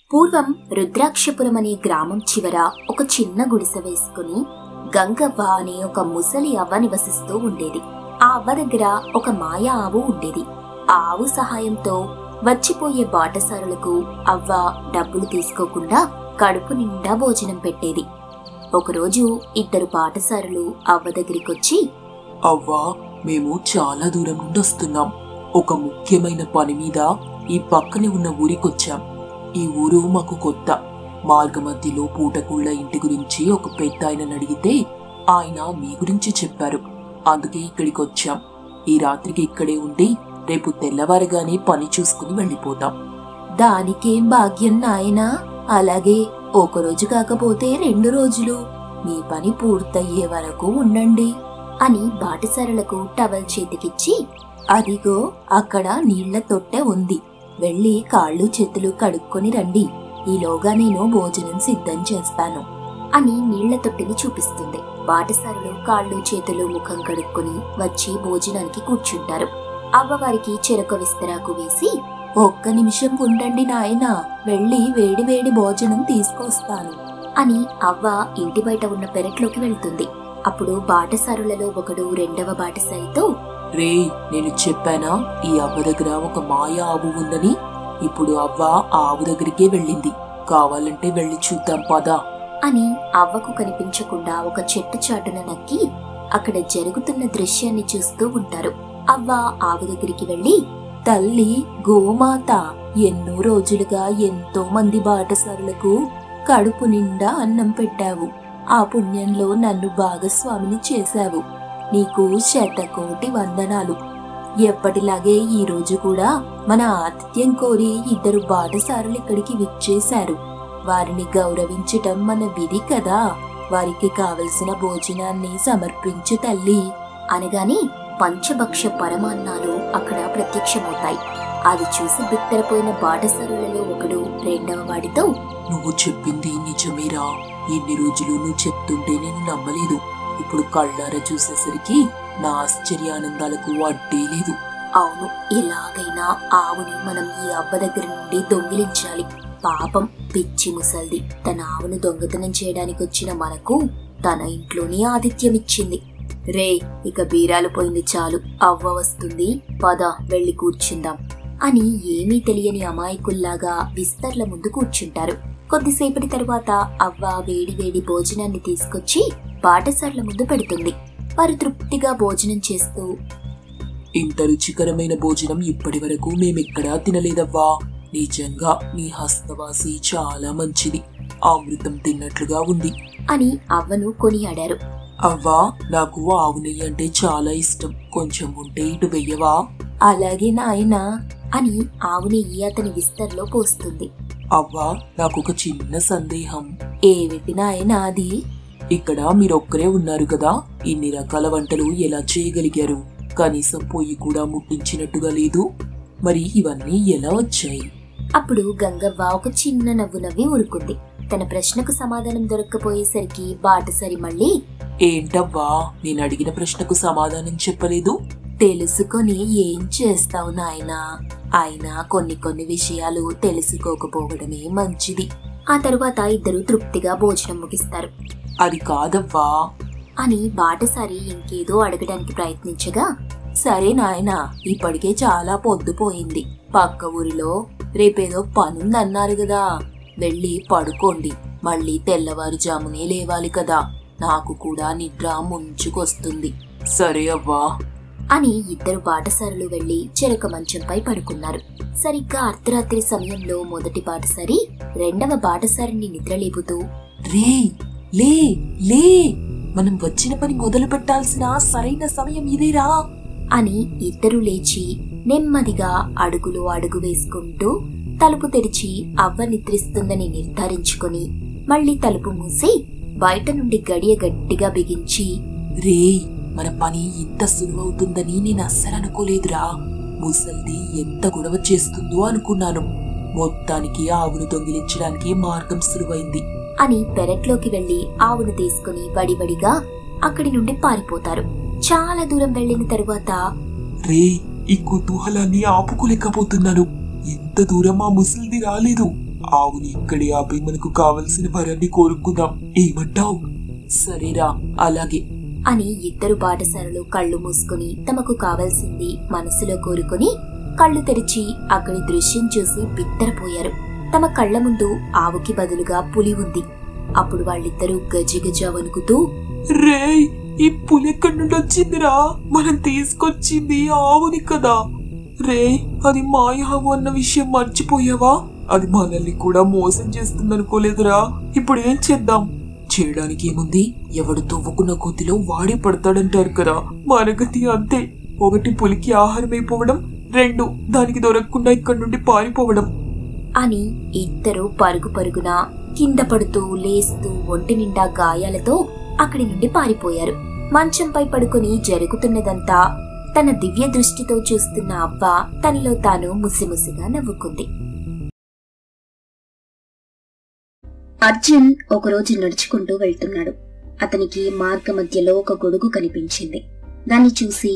పూర్వం రుద్రాక్షపురం అనే గ్రామం చివర ఒక చిన్న గుడిసె వేసుకుని గంగవ్వ అనే ఒక ముసలి అవ్వ నివసిస్తూ ఉండేది ఆ అవ్వ దగ్గర ఒక మాయ ఆవు ఉండేది ఆ ఆవు సహాయంతో వచ్చిపోయే బాటసారులకు అవ్వ డబ్బులు తీసుకోకుండా కడుపు నిండా భోజనం పెట్టేది ఒకరోజు ఇద్దరు బాటసారులు అవ్వ దగ్గరికొచ్చి అవ్వా మేము చాలా దూరం నుండి వస్తున్నాం ఒక ముఖ్యమైన పని మీద ఈ పక్కనే ఉన్న ఊరికొచ్చాం ఈ ఊరు మాకు కొత్త మార్గ మధ్యలో పూటకూళ్ళ ఇంటి గురించి ఒక పెద్ద ఆయనను అడిగితే ఆయన మీ గురించి చెప్పారు అందుకే ఇక్కడికి వచ్చాం ఈ రాత్రికి ఇక్కడే ఉండి రేపు తెల్లవారగానే పని చూసుకుని వెళ్ళిపోతాం దానికేం భాగ్యం నాయనా అలాగే ఒక రోజు కాకపోతే రెండు రోజులు మీ పని పూర్తయ్యే వరకు ఉండండి అని బాటసారులకు టవల్ చేతికిచ్చి అదిగో అక్కడ నీళ్ల తొట్టె ఉంది వెళ్ళి కాళ్ళు చేతులు కడుక్కొని రండి ఈలోగా నేను భోజనం సిద్ధం చేస్తాను అని నీళ్ల తొట్టిని చూపిస్తుంది బాటసారులు కాళ్ళు చేతులు ముఖం కడుక్కొని వచ్చి భోజనానికి కూర్చుంటారు అవ్వవారికి చెరక విస్తరాకు వేసి ఒక్క నిమిషం ఉండండి నాయనా వెళ్ళి వేడి వేడి భోజనం తీసుకొస్తాను అని అవ్వ ఇంటి బయట ఉన్న పెరట్లోకి వెళ్తుంది అప్పుడు బాటసారులలో ఒకడు రెండవ బాటసారితో రే నేను చెప్పానా ఈ అవ్వ దగ్గర ఒక మాయ ఆవు ఉందని ఇప్పుడు అవ్వ ఆ ఆవు దగ్గరికే వెళ్ళింది కావాలంటే వెళ్ళి చూద్దాం పదా అని అవ్వకు కనిపించకుండా ఒక చెట్టు చాటున నక్కి అక్కడ జరుగుతున్న దృశ్యాన్ని చూస్తూ ఉంటారు అవ్వ ఆవు దగ్గరికి వెళ్లి తల్లి గోమాత ఎన్నో రోజులుగా ఎంతో మంది బాటసారులకు కడుపు నిండా అన్నం పెట్టావు ఆ పుణ్యంలో నన్ను భాగస్వామిని చేశావు నీకు శతకోటి వందనాలు ఎప్పటిలాగే ఈ రోజు కూడా మన ఆతిథ్యం కోరి ఇద్దరు బాటసారులు ఇక్కడికి విచ్చేశారు వారిని గౌరవించటం మన విధి కదా వారికి కావలసిన భోజనాన్ని సమర్పించు తల్లి అనగానే పంచభక్ష పరమాన్నాలు అక్కడ ప్రత్యక్షమవుతాయి అది చూసి బిత్తరపోయిన బాటసారులలో ఒకడు రెండవ వాడితో నువ్వు చెప్పింది నిజమేరా ఇన్ని రోజులు నువ్వు చెప్తుంటే నేను నమ్మలేదు ఇప్పుడు కళ్ళారా చూసేసరికి నా ఆశ్చర్యానందాలకు అడ్డే లేదు అవును ఎలాగైనా ఆవుని మనం ఈ అవ్వ దగ్గర నుండి దొంగిలించాలి పాపం పిచ్చి ముసల్ది తన ఆవును దొంగతనం చేయడానికి వచ్చిన మనకు తన ఇంట్లోనే ఆతిథ్యం ఇచ్చింది రే ఇక బీరాలు పోయింది చాలు అవ్వ వస్తుంది పద వెళ్ళి కూర్చుందాం అని ఏమీ తెలియని అమాయకుల్లాగా విస్తర్ల ముందు కూర్చుంటారు కొద్దిసేపటి తరువాత అవ్వ వేడి వేడి భోజనాన్ని తీసుకొచ్చి బాటసార్ల ముందు పెడుతుంది వారు తృప్తిగా భోజనం చేస్తూ ఇంత రుచికరమైన భోజనం ఇప్పటి వరకు మేమెక్కడా తినలేదవ్వా నిజంగా నీ హస్తవాసి చాలా మంచిది అమృతం తిన్నట్లుగా ఉంది అని అవ్వను కొనియాడారు అవ్వా నాకు ఆవు నెయ్యి అంటే చాలా ఇష్టం కొంచెం ఉంటే ఇటు వెయ్యవా అలాగే నాయనా అని ఆవుని అతని విస్తర్లో పోస్తుంది అవ్వా నాకు ఒక చిన్న సందేహం ఏమిటి నాయనా అది ఇక్కడ మీరొక్కరే ఉన్నారు కదా ఇన్ని రకాల వంటలు ఎలా చేయగలిగారు కనీసం పొయ్యి కూడా ముట్టించినట్టుగా లేదు మరి ఇవన్నీ ఎలా వచ్చాయి అప్పుడు గంగవ్వ ఒక చిన్న నవ్వు నవ్వి ఊరుకుంది తన ప్రశ్నకు సమాధానం దొరక్కపోయేసరికి బాటసరి మళ్ళీ ఏంటవ్వా నేను అడిగిన ప్రశ్నకు సమాధానం చెప్పలేదు తెలుసుకొని ఏం చేస్తావు నాయనా అయినా కొన్ని కొన్ని విషయాలు తెలుసుకోకపోవడమే మంచిది ఆ తరువాత ఇద్దరు తృప్తిగా భోజనం ముగిస్తారు అది కాదవ్వా అని బాటసారి ఇంకేదో అడగడానికి ప్రయత్నించగా సరే నాయనా ఇప్పటికే చాలా పొద్దుపోయింది పక్క ఊరిలో రేపేదో పనుందన్నారు కదా వెళ్ళి పడుకోండి మళ్ళీ తెల్లవారుజామునే లేవాలి కదా నాకు కూడా నిద్ర ముంచుకొస్తుంది సరే అవ్వా అని ఇద్దరు బాటసారులు వెళ్లి చెరక మంచంపై పడుకున్నారు సరిగ్గా అర్ధరాత్రి సమయంలో మొదటి బాటసారి రెండవ బాటసారిని నిద్రలేపుతూ రే లే లే మనం వచ్చిన పని మొదలు పెట్టాల్సిన సరైన సమయం ఇదేరా అని ఇద్దరు లేచి నెమ్మదిగా అడుగులు అడుగు వేసుకుంటూ తలుపు తెరిచి అవ్వ నిద్రిస్తుందని నిర్ధారించుకొని మళ్ళీ తలుపు మూసి బయట నుండి గడియ గట్టిగా బిగించి రే మన పని ఇంత సులువవుతుందని నేను అస్సలు అనుకోలేదురా ముసల్ది ఎంత గొడవ చేస్తుందో అనుకున్నాను మొత్తానికి ఆవును దొంగిలించడానికి మార్గం సులువైంది అని పెరట్లోకి వెళ్లి ఆవును తీసుకుని వడివడిగా అక్కడి నుండి పారిపోతారు చాలా దూరం వెళ్లిన తరువాత రే ఈ కుతూహలాన్ని ఆపుకోలేకపోతున్నాను ఇంత దూరం ఆ ముసల్ది రాలేదు ఆవుని ఇక్కడే ఆపి మనకు కావలసిన వరాన్ని కోరుకుందాం ఏమంటావు సరేరా అలాగే అని ఇద్దరు బాటసారులు కళ్ళు మూసుకుని తమకు కావలసింది మనసులో కోరుకుని కళ్ళు తెరిచి అక్కడి దృశ్యం చూసి బిత్తరపోయారు తమ కళ్ళ ముందు ఆవుకి బదులుగా పులి ఉంది అప్పుడు వాళ్ళిద్దరూ గజిగజ వణుకుతూ రేయ్ ఈ పులి ఎక్కడి నుండి వచ్చిందిరా మనం తీసుకొచ్చింది ఆవుని కదా రేయ్ అది మాయ ఆవు అన్న విషయం మర్చిపోయావా అది మనల్ని కూడా మోసం చేస్తుంది అనుకోలేదురా ఇప్పుడు ఏం చేద్దాం చేయడానికి ఏముంది ఎవడు తవ్వుకున్న గోతిలో వాడే పడతాడంటారు కదా మన గతి అంతే ఒకటి పులికి ఆహారం అయిపోవడం రెండు దానికి దొరకకుండా ఇక్కడి నుండి పారిపోవడం అని ఇద్దరు పరుగు పరుగున కింద పడుతూ లేస్తూ ఒంటి నిండా గాయాలతో అక్కడి నుండి పారిపోయారు మంచంపై పడుకుని జరుగుతున్నదంతా తన దివ్య దృష్టితో చూస్తున్న అవ్వ తనలో తాను ముసిముసిగా నవ్వుకుంది అర్జున్ ఒకరోజు నడుచుకుంటూ వెళ్తున్నాడు అతనికి మార్గ మధ్యలో ఒక గొడుగు కనిపించింది దాన్ని చూసి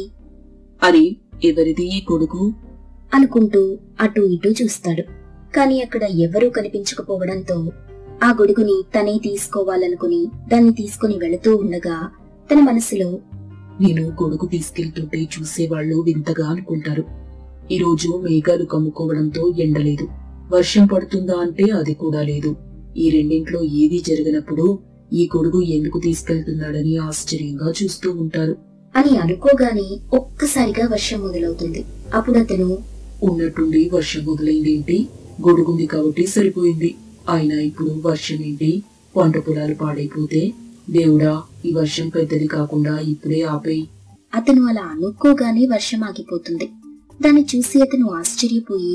అది ఎవరిది ఈ కొడుకు అనుకుంటూ అటు ఇటు చూస్తాడు కాని అక్కడ ఎవరూ కనిపించకపోవడంతో ఆ గొడుగుని తనే తీసుకోవాలనుకుని దాన్ని తీసుకుని వెళుతూ ఉండగా తన మనసులో నేను కొడుకు తీసుకెళ్తుంటే చూసేవాళ్ళు వింతగా అనుకుంటారు ఈరోజు మేఘాలు కమ్ముకోవడంతో ఎండలేదు వర్షం పడుతుందా అంటే అది కూడా లేదు ఈ రెండింట్లో ఏది జరగనప్పుడు ఈ కొడుకు ఎందుకు తీసుకెళ్తున్నాడని ఆశ్చర్యంగా చూస్తూ ఉంటారు అని అనుకోగానే ఒక్కసారిగా వర్షం మొదలవుతుంది అప్పుడు అతను ఉన్నట్టుండి వర్షం మొదలైందేంటి గొడుగుంది కాబట్టి సరిపోయింది అయినా ఇప్పుడు వర్షం ఏంటి పంట పొలాలు పాడైపోతే దేవుడా ఈ వర్షం పెద్దది కాకుండా ఇప్పుడే ఆపేయి అతను అలా అనుకోగానే వర్షం ఆగిపోతుంది దాన్ని చూసి అతను ఆశ్చర్యపోయి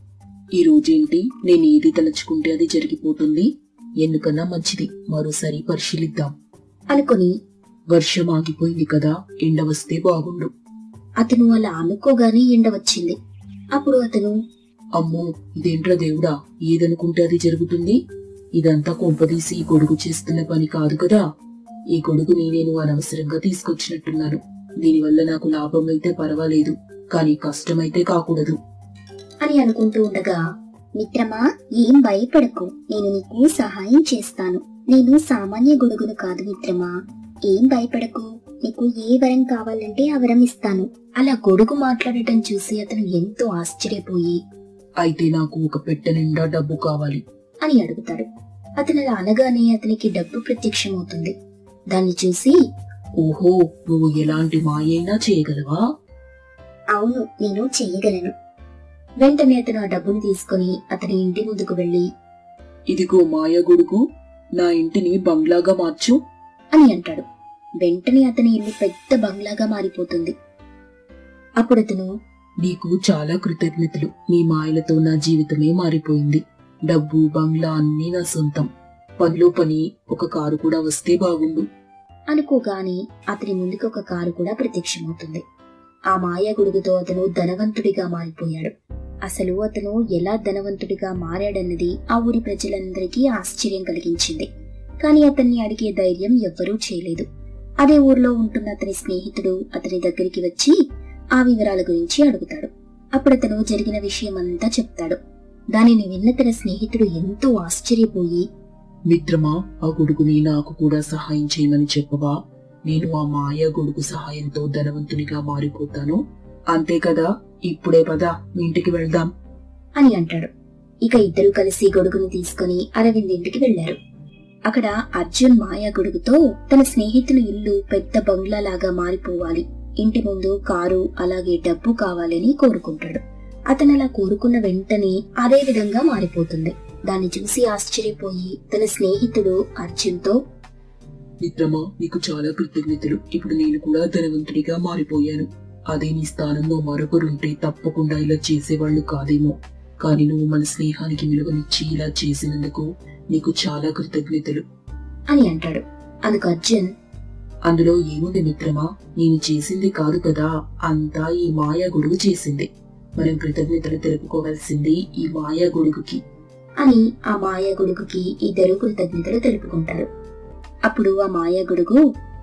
ఈ రోజేంటి నేను ఏది తలుచుకుంటే అది జరిగిపోతుంది ఎందుకన్నా మంచిది మరోసారి పరిశీలిద్దాం అనుకుని వర్షం ఆగిపోయింది కదా ఎండ వస్తే బాగుండు అతను అలా అనుకోగానే ఎండ వచ్చింది అప్పుడు అతను అమ్మో ఇదేంట్రా దేవుడా ఏదనుకుంటే అది జరుగుతుంది ఇదంతా కొంపదీసి ఈ గొడుగు చేస్తున్న పని కాదు కదా ఈ గొడుగుని నేను అనవసరంగా తీసుకొచ్చినట్టున్నాను దీనివల్ల నాకు లాభం అయితే పర్వాలేదు కానీ కష్టమైతే కాకూడదు అని అనుకుంటూ ఉండగా మిత్రమా ఏం భయపడకు నేను నీకు సహాయం చేస్తాను నేను సామాన్య గొడుగును కాదు మిత్రమా ఏం భయపడకు నీకు ఏ వరం కావాలంటే ఆ వరం ఇస్తాను అలా గొడుగు మాట్లాడటం చూసి అతను ఎంతో ఆశ్చర్యపోయి అయితే నాకు ఒక పెట్టె నిండా డబ్బు కావాలి అని అడుగుతాడు అతను అలా అనగానే అతనికి డబ్బు ప్రత్యక్షమవుతుంది దాన్ని చూసి ఓహో నువ్వు ఎలాంటి మాయైనా చేయగలవా అవును నేను చెయ్యగలను వెంటనే అతను ఆ డబ్బును తీసుకుని అతని ఇంటి ముందుకు వెళ్లి ఇదిగో మాయ గొడుగు నా ఇంటిని బంగ్లాగా మార్చు అని అంటాడు వెంటనే అతని ఇల్లు పెద్ద బంగ్లాగా మారిపోతుంది అప్పుడు అతను నీకు చాలా కృతజ్ఞతలు నీ మాయలతో నా జీవితమే మారిపోయింది డబ్బు బంగ్లా అన్నీ నా సొంతం పనిలో పని ఒక కారు కూడా వస్తే బాగుండు అనుకోగానే అతని ముందుకు ఒక కారు కూడా ప్రత్యక్షమవుతుంది ఆ మాయ గొడుగుతో అతను ధనవంతుడిగా మారిపోయాడు అసలు అతను ఎలా ధనవంతుడిగా మారాడన్నది ఆ ఊరి ప్రజలందరికీ ఆశ్చర్యం కలిగించింది కానీ అతన్ని అడిగే ధైర్యం ఎవ్వరూ చేయలేదు అదే ఊర్లో ఉంటున్న అతని స్నేహితుడు అతని దగ్గరికి వచ్చి ఆ వివరాల గురించి అడుగుతాడు అప్పుడు అతను జరిగిన విషయం అంతా చెప్తాడు దానిని విన్న తన స్నేహితుడు ఎంతో ఆశ్చర్యపోయి మిత్రమా ఆ గొడుగుని నాకు కూడా సహాయం చేయమని చెప్పవా నేను ఆ మాయ గొడుగు సహాయంతో ధనవంతునిగా మారిపోతాను అంతే కదా ఇప్పుడే పద మీ ఇంటికి వెళ్దాం అని అంటాడు ఇక ఇద్దరు కలిసి గొడుగును తీసుకుని అరవింద్ ఇంటికి వెళ్లారు అక్కడ అర్జున్ మాయా గొడుగుతో తన స్నేహితుని ఇల్లు పెద్ద బంగ్లా లాగా మారిపోవాలి ఇంటి ముందు కారు అలాగే డబ్బు కావాలని కోరుకుంటాడు అతను అలా కోరుకున్న వెంటనే అదే విధంగా మారిపోతుంది దాన్ని చూసి ఆశ్చర్యపోయి తన స్నేహితుడు అర్జున్తో మిత్రమా నీకు చాలా కృతజ్ఞతలు ఇప్పుడు నేను కూడా ధనవంతుడిగా మారిపోయాను అదే నీ స్థానంలో మరొకరుంటే తప్పకుండా ఇలా చేసేవాళ్ళు కాదేమో కానీ నువ్వు మన స్నేహానికి విలువనిచ్చి ఇలా చేసినందుకు నీకు చాలా కృతజ్ఞతలు అని అంటాడు అందుకు అర్జున్ అందులో ఏముంది మిత్రమా నేను చేసింది కాదు కదా అంతా ఈ మాయా గొడుగు చేసింది మనం కృతజ్ఞతలు తెలుపుకోవాల్సింది ఈ మాయా గొడుగుకి అని ఆ మాయా గొడుగుకి ఇద్దరు కృతజ్ఞతలు తెలుపుకుంటారు అప్పుడు ఆ మాయా గొడుగు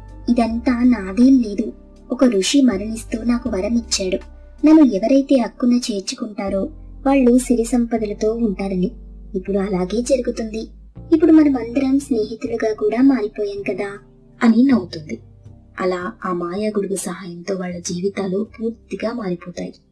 ఇదంతా నాదేం లేదు ఒక ఋషి మరణిస్తూ నాకు వరం ఇచ్చాడు నన్ను ఎవరైతే హక్కున చేర్చుకుంటారో వాళ్ళు సిరి సంపదలతో ఉంటారని ఇప్పుడు అలాగే జరుగుతుంది ఇప్పుడు మనం అందరం స్నేహితులుగా కూడా మారిపోయాం కదా అని నవ్వుతుంది అలా ఆ మాయా గుడుగు సహాయంతో వాళ్ళ జీవితాలు పూర్తిగా మారిపోతాయి